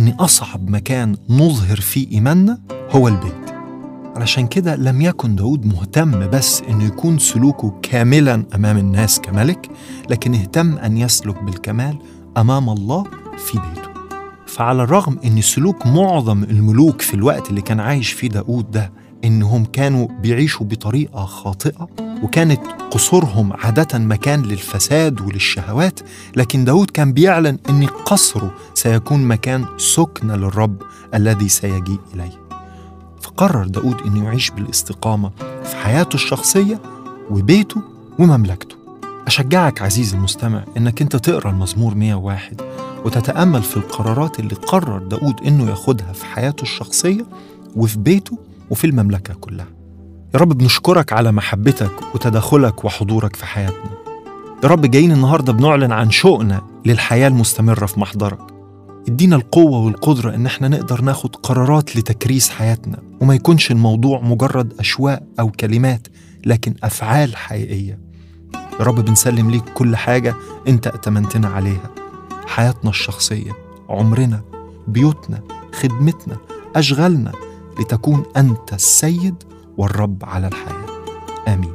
إن أصعب مكان نظهر فيه إيماننا هو البيت علشان كده لم يكن داود مهتم بس إنه يكون سلوكه كاملا أمام الناس كملك لكن اهتم أن يسلك بالكمال أمام الله في بيته فعلى الرغم ان سلوك معظم الملوك في الوقت اللي كان عايش فيه داود ده انهم كانوا بيعيشوا بطريقه خاطئه وكانت قصورهم عاده مكان للفساد وللشهوات لكن داود كان بيعلن ان قصره سيكون مكان سكن للرب الذي سيجيء اليه فقرر داود انه يعيش بالاستقامه في حياته الشخصيه وبيته ومملكته أشجعك عزيزي المستمع إنك أنت تقرأ المزمور 101 وتتأمل في القرارات اللي قرر داود إنه ياخدها في حياته الشخصية وفي بيته وفي المملكة كلها يا رب بنشكرك على محبتك وتدخلك وحضورك في حياتنا يا رب جايين النهاردة بنعلن عن شوقنا للحياة المستمرة في محضرك ادينا القوة والقدرة إن احنا نقدر ناخد قرارات لتكريس حياتنا وما يكونش الموضوع مجرد أشواق أو كلمات لكن أفعال حقيقية يا رب بنسلم ليك كل حاجة أنت أتمنتنا عليها حياتنا الشخصية عمرنا بيوتنا خدمتنا أشغالنا لتكون أنت السيد والرب على الحياة آمين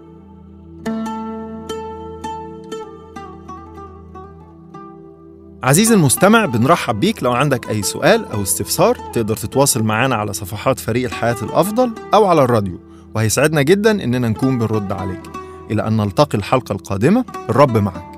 عزيزي المستمع بنرحب بيك لو عندك أي سؤال أو استفسار تقدر تتواصل معنا على صفحات فريق الحياة الأفضل أو على الراديو وهيسعدنا جدا إننا نكون بنرد عليك إلى أن نلتقي الحلقة القادمة الرب معك